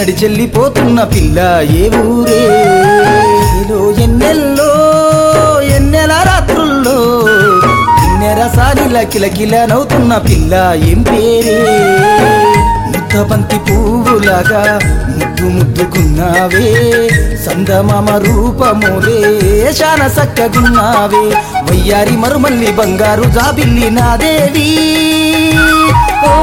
నడిచెల్లిపోతున్న పిల్ల ఏ ఊరే ఏలో ఎన్నెల్లో ఎన్నెల రాత్రుల్లో కిన్నెరసానిల కిలకిల నవ్వుతున్న పిల్ల ఏం పేరే ముద్దబంతి పువ్వులాగా ముద్దు ముద్దుకున్నావే సందమామ రూపములే శాన సక్కగున్నావే వయ్యారి మరుమల్లి బంగారు జాబిల్లి నాదేవి ఓ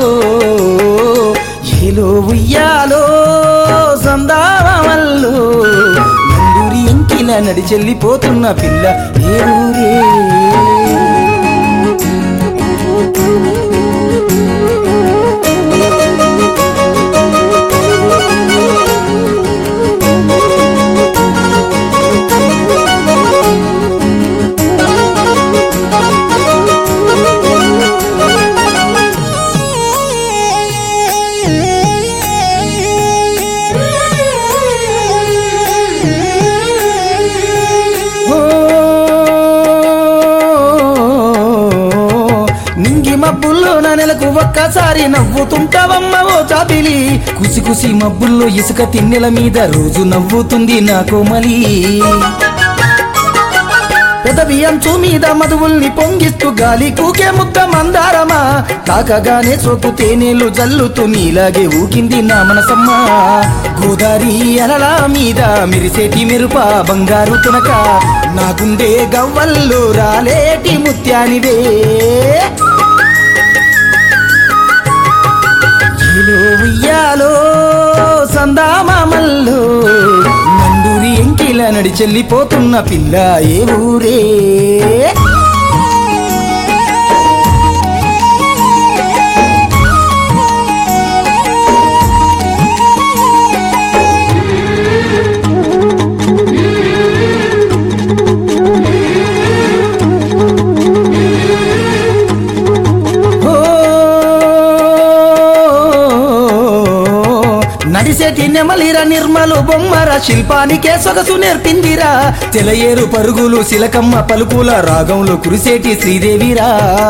ఏలో ఉయ్యాలో సందామల్లో నందూరి ఎంకిల నడిచెల్లిపోతున్న పిల్ల ఏ ఊరే ఓ, నింగి మబ్బుల్లో నా నెలకు ఒక్కసారి నవ్వుతుంటావమ్మ ఓ చాపిలి కుసి కుసి మబ్బుల్లో ఇసుక తిన్నెల మీద రోజు నవ్వుతుంది నా కోమలి పెదవి అంచు మీద మధువుల్ని పొంగిస్తూ గాలి కూకే ముద్ద మందారమా తాకగానే సోకు తేనెలు జల్లుతూ నీలాగే ఊకింది నా మనసమ్మ గోదారి అలల మీద మెరిసేటి మెరుప బంగారు తునక నా గుండె గవ్వల్లో రాలేటి ముత్యానివే ఏలో ఉయ్యాలో సందామామల్లో నందూరి ఎంకిల నడిచెల్లిపోతున్న పిల్ల ఏ ఊరే ఓ నడిసేటి నెమలిర నిర్మలు బొమ్మర శిల్పానికే సొగసు నేర్పిందిరా తెలయేరు పరుగులు శిలకమ్మ పలుకుల రాగంలో కురిసేటి శ్రీదేవిరా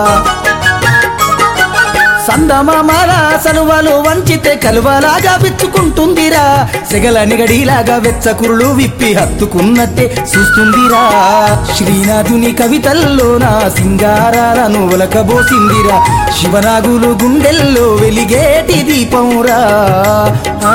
సందమామాల సలువలు వంచితే కలువలాగా విచ్చుకుంటుందిరా సెగల నిగడిలాగా వెచ్చకురులు విప్పి హత్తుకున్నట్టే చూస్తుందిరా శ్రీనాథుని కవితల్లో నా సింగారాలను ఒలకబోసిందిరా శివనాగులు గుండెల్లో వెలిగేటి దీపంరా ఆ.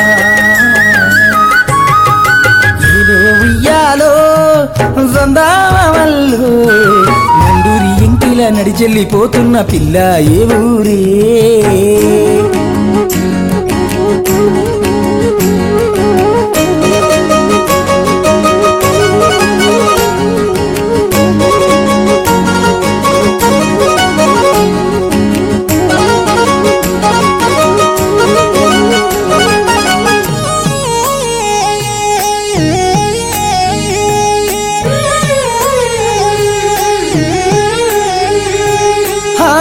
ఏలో ఉయ్యాలో సందామల్లో నండూరి ఇంటిల నడిచెల్లిపోతున్న పిల్ల ఏ ఊరే హా.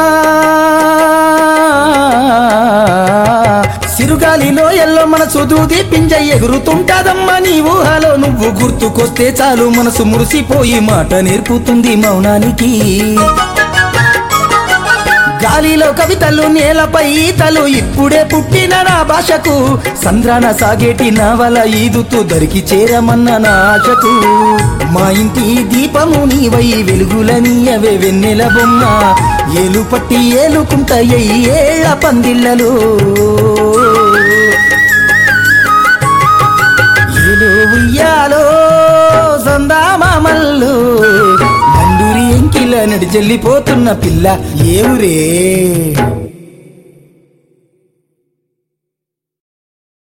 సిరుగాలిలో ఎల్లో మనసు దూది పింజ ఎగురుతుంటాదమ్మా నీ ఊహలో నువ్వు గుర్తుకొస్తే చాలు మనసు మురిసిపోయి మాట నేర్పుతుంది మౌనానికి గాలిలో కవితలు నేలపై ఈతలు ఇప్పుడే పుట్టిన నా భాషకు సంద్రాన సాగేటి నవల ఈదుతూ దరికి చేరమన్న నా ఆశకు మా ఇంటి దీపము నీవై వెలుగులనీయవే వెన్నెల బొమ్మ ఏలు పట్టి ఏలుకుంట ఏళ్ళ పందిళ్ళలో ఏలో ఉయ్యాలో సందామామల్లో నండూరి ఎంకిల నడిచెల్లిపోతున్న పిల్ల ఏ ఊరే